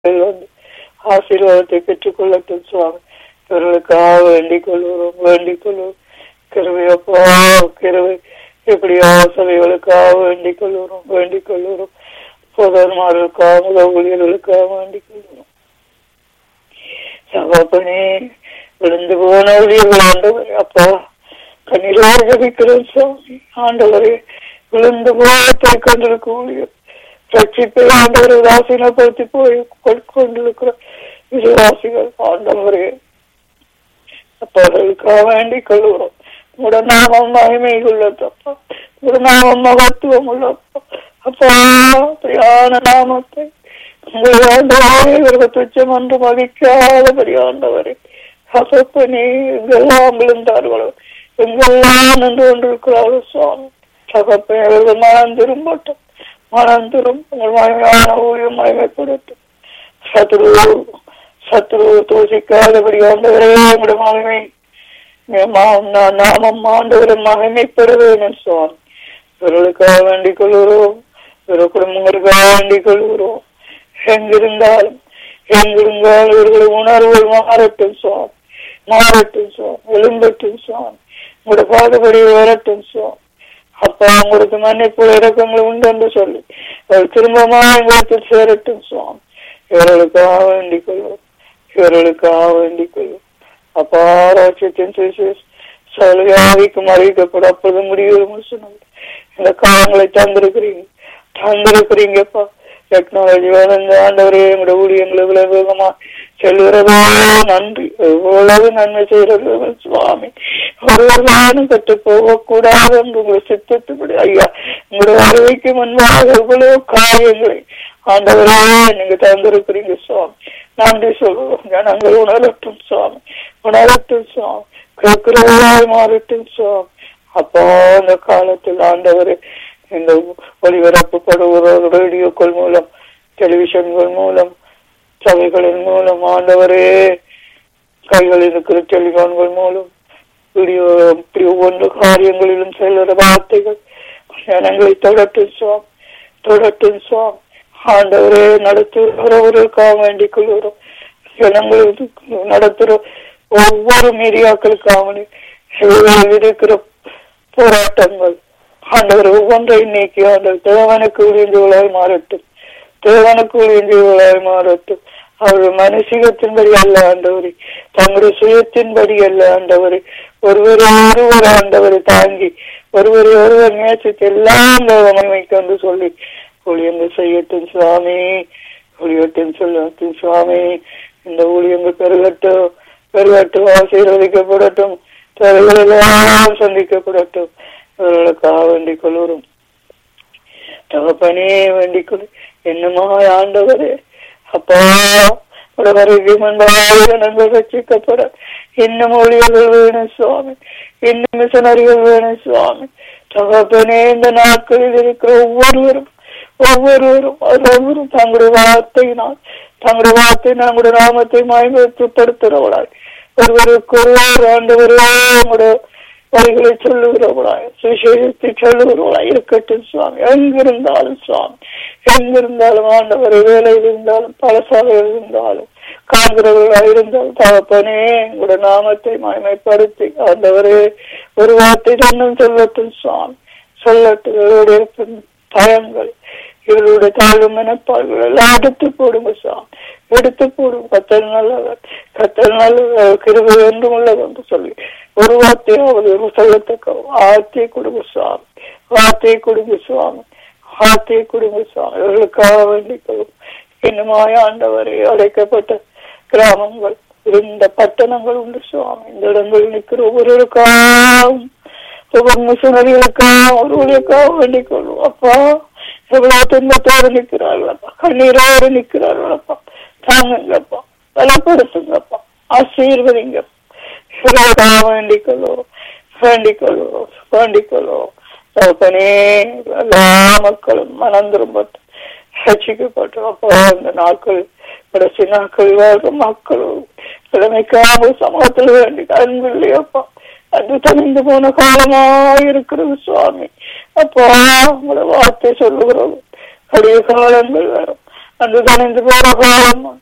வந்து ஆசீர்வாதத்தை பெற்றுக்கொள்ளட்டும் சுவாமி இவர்களுக்காக வேண்டிக் கொள்கிறோம் வேண்டிக் கொள்வோம் கிருவையப்பா கிருவை எப்படியோ சபைகளுக்காக வேண்டிக் கொள்கிறோம் வேண்டிக் கொள்கிறோம் சோதரமார்களுக்காக ஊழியர்களுக்காக வேண்டிக் கொள்கிறோம் சகோபனே விழுந்து போன ஊழியர்கள் ஆண்டவரே அப்பா கண்ணீரோடு ஜபிக்கிறோம் சுவாமி ஆண்டவரே விழுந்து போய் கொண்டிருக்கும் ஊழியர் ரட்சிப்பை ஆண்டவரை உதாசீனப்படுத்தி போய் கொண்டிருக்கிற விசுவாசிகள் ஆண்டவரே அப்பவர்களுக்காக வேண்டிக் கொள்கிறோம் உங்களோட நாமம் மகிமை உள்ளதப்பா உங்களோட நாமம் மகத்துவம் உள்ளப்பா அப்பா பிரியான நாமத்தை உங்கள் ஆண்டவரே இவர்கள் துச்சம் என்று மதிக்காதபடி ஆண்டவரே அப்பப்பனே எங்கெல்லாம் விழுந்தார்களோ எங்கெல்லாம் நின்று கொண்டிருக்கிறார்களோ சுவாமி தகப்பன் அவர்கள் மனம் திரும்பட்டும் மனம் திரும்ப உங்கள் மகிமையான ஊழியம் மகிமைப்படட்டும் சத்ரு சத்ரு தூசிக்காதபடி ஆண்டவரே உங்களுடைய மகிமை நாமம் ஆண்டவரை மகிமைப்பட வேணும் சுவாமி இவர்களுக்காக வேண்டிக் கொள்கிறோம் இவர குடும்பங்களுக்காக வேண்டிக் கொள்கிறோம் எங்கிருந்தாலும் எங்கிருந்தாலும் இவர்களுடைய உணர்வுகள் மாறட்டும் சுவாமி மாறட்டும் சுவாமி எழும்பட்டும் சுவாமி உங்களோட பாடுபடி வரட்டும் சுவாமி அப்பா உங்களுக்கு மன்னிப்பு இறக்கங்கள் உண்டு என்று சொல்லி அவர் திரும்பமா எங்களுக்கு சேரட்டும் சுவாமி இவர்களுக்காக வேண்டிக் கொள்வோம் இவர்களுக்காக வேண்டிக் கொள்வோம் அப்பா ராட்சியத்தின் சுவிசேஷ் சலுகைக்கும் அறிவிக்கப்படும் அப்போது முடிவு சொன்னாங்க இந்த காலங்களை தந்திருக்கிறீங்க தந்திருக்கிறீங்கப்பா டெக்னாலஜி வளர்ந்த ஆண்டவரே எங்களுடைய ஊழியங்களை இவ்வளவு வேகமா செல்கிறதோ நன்றி எவ்வளவு நன்மை செய்கிறது சுவாமி ஒருவர் நானும் கற்று போகக்கூடாது என்று உங்களை சித்தத்துப்படி ஐயா உங்களுடைய வருகைக்கு முன்பாக எவ்வளவு காரியங்களை ஆண்டவரே நீங்க தந்திருக்கிறீங்க சுவாமி நன்றி சொல்லுவோம் ஜனங்கள் உணரட்டும் சுவாமி உணரட்டும் சுவாமி கேட்கிறவர்களாய் மாறட்டும் சுவாமி அப்போ அந்த காலத்தில் ஆண்டவரே இந்த ஒளிபரப்பப்படுகிற ரேடியோக்கள் மூலம் டெலிவிஷன்கள் மூலம் சபைகளின் மூலம் ஆண்டவரே கைகளில் இருக்கிற டெலிபோன்கள் மூலம் வீடியோ இப்படி ஒவ்வொன்று காரியங்களிலும் செல்கிற வார்த்தைகள் ஜனங்களை தொடட்டும் சுவாமி தொடட்டும் சுவாமி ஆண்டவரே நடத்துகிறவர்களுக்காக வேண்டிக் கொள்கிறோம் ஜனங்களுக்கு நடத்துகிற ஒவ்வொரு மீடியாக்களுக்காக இருக்கிற போராட்டங்கள் ஆண்டவர் ஒவ்வொன்றை நீக்கி ஆண்டவர் தேவனுக்கு உழிந்தவளாய் மாறட்டும் தேவனுக்கு உழிந்தவளாய் மாறட்டும் அவர்கள் மனுஷிகத்தின்படி அல்ல ஆண்டவரே தங்களுடைய சுயத்தின்படி அல்ல ஆண்டவரே ஒருவர் ஒருவர் ஆண்டவரை தாங்கி ஒருவர் ஒருவர் நேசித்து எல்லாம் மகிமைக்கு வந்து சொல்லி ஊழியங்கள் செய்யட்டும் சுவாமி ஊழியட்டும் சொல்லட்டும் சுவாமி இந்த ஊழியங்கள் பெருகட்டும் பெருகட்டும் ஆசீர்வதிக்கப்படட்டும் தேவைகளெல்லாம் சந்திக்கப்படட்டும் இவர்களுக்காக வேண்டிக் கொள்ளுறோம் தகப்பனே வேண்டிக் கொள் என்னமா ஆண்டவரே அப்பா வரைக்கு முன்பாக நாங்கள் ரசிக்கப்பட இன்னும் ஊழியர்கள் வேணும் சுவாமி இன்னும் மிஷனரிகள் வேணும் சுவாமி தகப்பனே இந்த நாட்களில் இருக்கிற ஒவ்வொருவரும் ஒவ்வொருவரும் ஒவ்வொருவரும் தங்களுடைய வார்த்தையினால் தங்களுடைய வார்த்தை நம்முடைய நாமத்தை மாய்மத்துப்படுத்துகிறவளாய் ஒருவருக்கு ஒருவர் ஆண்டவரே உங்களுடைய வரிகளை சொல்லுகிறவளாய் சுசேஷத்தை சொல்லுகிறவளாய் இருக்கட்டும் சுவாமி எங்கிருந்தாலும் சுவாமி எங்கிருந்தாலும் ஆண்டவர் வேலையில் இருந்தாலும் பலசாலையில் இருந்தாலும் காண்கிறவர்களாக இருந்தாலும் தகப்பனே உங்களோட நாமத்தை மயமைப்படுத்தி ஆண்டவரே ஒரு வார்த்தை தன்னும் சொல்லட்டும் சுவாமி சொல்லட்டும் இவருடைய பயங்கள் இவருடைய தாழ்வு மனப்பாடுகள் எல்லாம் எடுத்து போடுங்க சுவாமி எடுத்து போடும் கத்தல் நல்லவர் கத்தல் நல்லவர் கிருபை என்றும் உள்ளது என்று சொல்லி ஒரு வார்த்தையாவது சொல்லத்தக்க ஆர்த்தியை கொடுங்க சுவாமி வார்த்தையை கொடுங்க சுவாமி வார்த்தையை கொடுங்க சுவாமி இவர்களுக்காக வேண்டிக்கவும் இன்னுமாய் ஆண்டவரை அழைக்கப்பட்ட கிராமங்கள் இருந்த பட்டணங்கள் உண்டு சுவாமி இந்த இடங்களில் நிற்கிற ஒவ்வொருவருக்காகவும் ஒவ்வொரு மிஷனரிகளுக்காக ஒருவருக்காக வேண்டிக் கொள்வோம் அப்பா எவ்வளவு துன்பத்தோடு நிற்கிறார்களப்பா கண்ணீரோடு நிற்கிறார்களப்பா தாங்குங்கப்பா பலப்படுத்துங்கப்பா ஆசீர்வதிங்க வேண்டிக் கொள்வோம் வேண்டிக் கொள்வோம் வேண்டிக் கொள்வோம் தகப்பனே எல்லா மக்களும் மனம் திரும்பட்டும் ரசிக்கப்பட்டு அப்போ அந்த நாட்கள் கடைசி நாட்கள் வாழ்ற மக்களும் கிழமைக்காக சமூகத்தில் வேண்டி அன்பில்லையப்பா அது தனிந்து போன காலமா இருக்கிறது சுவாமி அப்பா உங்களோட வார்த்தை சொல்லுகிறது கடிய காலங்கள் வரும் அந்த தனிந்து போற காலம்